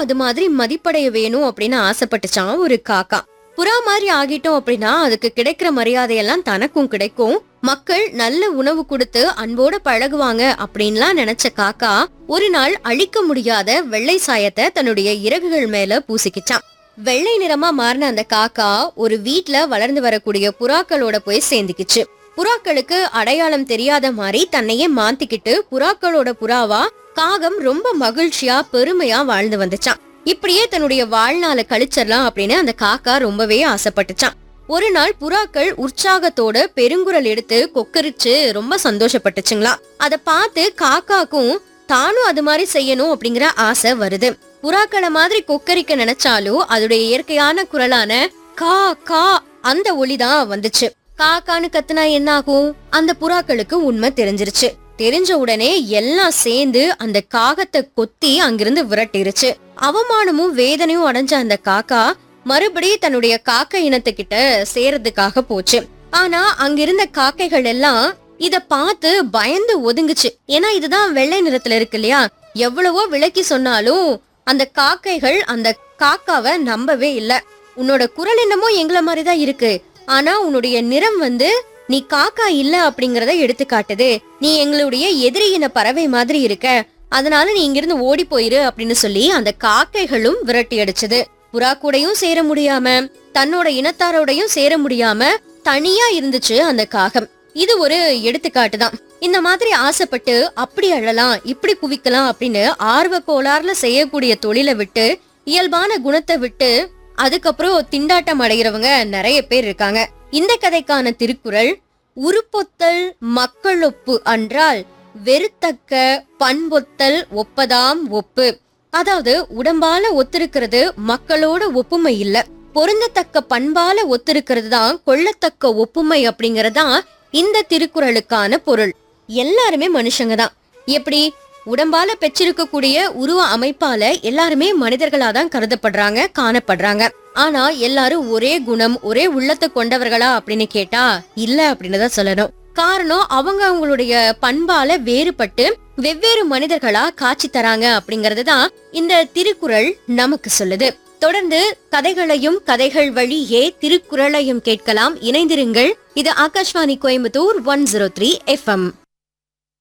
அது மாதிரி மதிப்படைய வேணும் அப்படின்னு ஆசைப்பட்டுச்சான் ஒரு காக்கா புறா மாதிரி ஆகிட்டோம் அப்படின்னா அதுக்கு கிடைக்கிற மரியாதையெல்லாம் தனக்கும் கிடைக்கும் மக்கள் நல்ல உணவு கொடுத்து அன்போட பழகுவாங்க அப்படின்லாம் நினைச்ச காக்கா ஒரு நாள் அழிக்க முடியாத வெள்ளை சாயத்தை தன்னுடைய இறகுகள் மேல பூசிக்கிச்சான் வெள்ளை நிறமா மாறின அந்த காக்கா ஒரு வீட்ல வளர்ந்து வரக்கூடிய புறாக்களோட போய் சேர்ந்துக்கிச்சு புறாக்களுக்கு அடையாளம் தெரியாத மாதிரி தன்னையே மாத்திக்கிட்டு புறாக்களோட புறாவா காகம் ரொம்ப மகிழ்ச்சியா பெருமையா வாழ்ந்து வந்துச்சான் இப்படியே தன்னுடைய வாழ்நாளை கழிச்சிடலாம் அப்படின்னு அந்த காக்கா ரொம்பவே ஆசைப்பட்டுச்சான் ஒரு நாள் புறாக்கள் உற்சாகத்தோட பெருங்குரல் எடுத்து கொக்கரிச்சு ரொம்ப சந்தோஷப்பட்டுச்சுங்களா அத பார்த்து காக்காக்கும் தானும் அது மாதிரி செய்யணும் அப்படிங்கிற ஆசை வருது புறாக்களை மாதிரி கொக்கரிக்க நினைச்சாலும் அதோடைய இயற்கையான குரலான கா கா அந்த ஒளிதான் வந்துச்சு காக்கான்னு கத்துனா என்ன ஆகும் அந்த புறாக்களுக்கு உண்மை தெரிஞ்சிருச்சு தெரிஞ்ச உடனே எல்லாம் சேர்ந்து அந்த காகத்தை கொத்தி அங்கிருந்து விரட்டிருச்சு அவமானமும் வேதனையும் அடைஞ்ச அந்த காக்கா மறுபடியும் தன்னுடைய காக்கை இனத்துக்கிட்ட சேரதுக்காக போச்சு ஆனா அங்கிருந்த காக்கைகள் எல்லாம் இத பார்த்து பயந்து ஒதுங்குச்சு ஏன்னா இதுதான் வெள்ளை நிறத்துல இருக்கு இல்லையா எவ்வளவோ விளக்கி சொன்னாலும் அந்த காக்கைகள் அந்த காக்காவை நம்பவே இல்ல உன்னோட குரல் என்னமோ எங்கள மாதிரிதான் இருக்கு ஆனா உன்னுடைய நிறம் வந்து நீ காக்கா இல்ல அப்படிங்கறத எடுத்து காட்டுது நீ எங்களுடைய எதிரி இன பறவை மாதிரி இருக்க அதனால நீ இங்கிருந்து ஓடி போயிரு அப்படின்னு சொல்லி அந்த காக்கைகளும் விரட்டி அடிச்சது புறா கூடயும் சேர முடியாம தன்னோட இனத்தாரோடையும் சேர முடியாம தனியா இருந்துச்சு அந்த காகம் இது ஒரு எடுத்துக்காட்டு தான் இந்த மாதிரி ஆசைப்பட்டு அப்படி அழலாம் இப்படி குவிக்கலாம் அப்படின்னு ஆர்வ கோளாறுல செய்யக்கூடிய தொழிலை விட்டு இயல்பான குணத்தை விட்டு அதுக்கப்புறம் திண்டாட்டம் அடைகிறவங்க நிறைய பேர் இருக்காங்க இந்த கதைக்கான திருக்குறள் உருப்பொத்தல் மக்களொப்பு அன்றால் வெறுத்தக்க பண்பொத்தல் ஒப்பதாம் ஒப்பு அதாவது உடம்பால ஒத்திருக்கிறது மக்களோட ஒப்புமை இல்ல பொருந்தத்தக்க பண்பால ஒத்திருக்கிறது தான் கொள்ளத்தக்க ஒப்புமை அப்படிங்கறதுதான் இந்த திருக்குறளுக்கான பொருள் எல்லாருமே மனுஷங்க தான் எப்படி உடம்பால பெற்றிருக்கக்கூடிய உருவ அமைப்பால எல்லாருமே மனிதர்களா தான் கருதப்படுறாங்க காணப்படுறாங்க ஆனா எல்லாரும் ஒரே குணம் ஒரே உள்ளத்தை கொண்டவர்களா அப்படின்னு கேட்டா இல்ல அப்படின்னு தான் சொல்லணும் காரணம் அவங்க அவங்களுடைய பண்பால வேறுபட்டு வெவ்வேறு மனிதர்களா காட்சி தராங்க அப்படிங்கறது தான் இந்த திருக்குறள் நமக்கு சொல்லுது தொடர்ந்து கதைகளையும் கதைகள் வழியே திருக்குறளையும் கேட்கலாம் இணைந்திருங்கள் இது Akashvani Coimbatore one zero three FM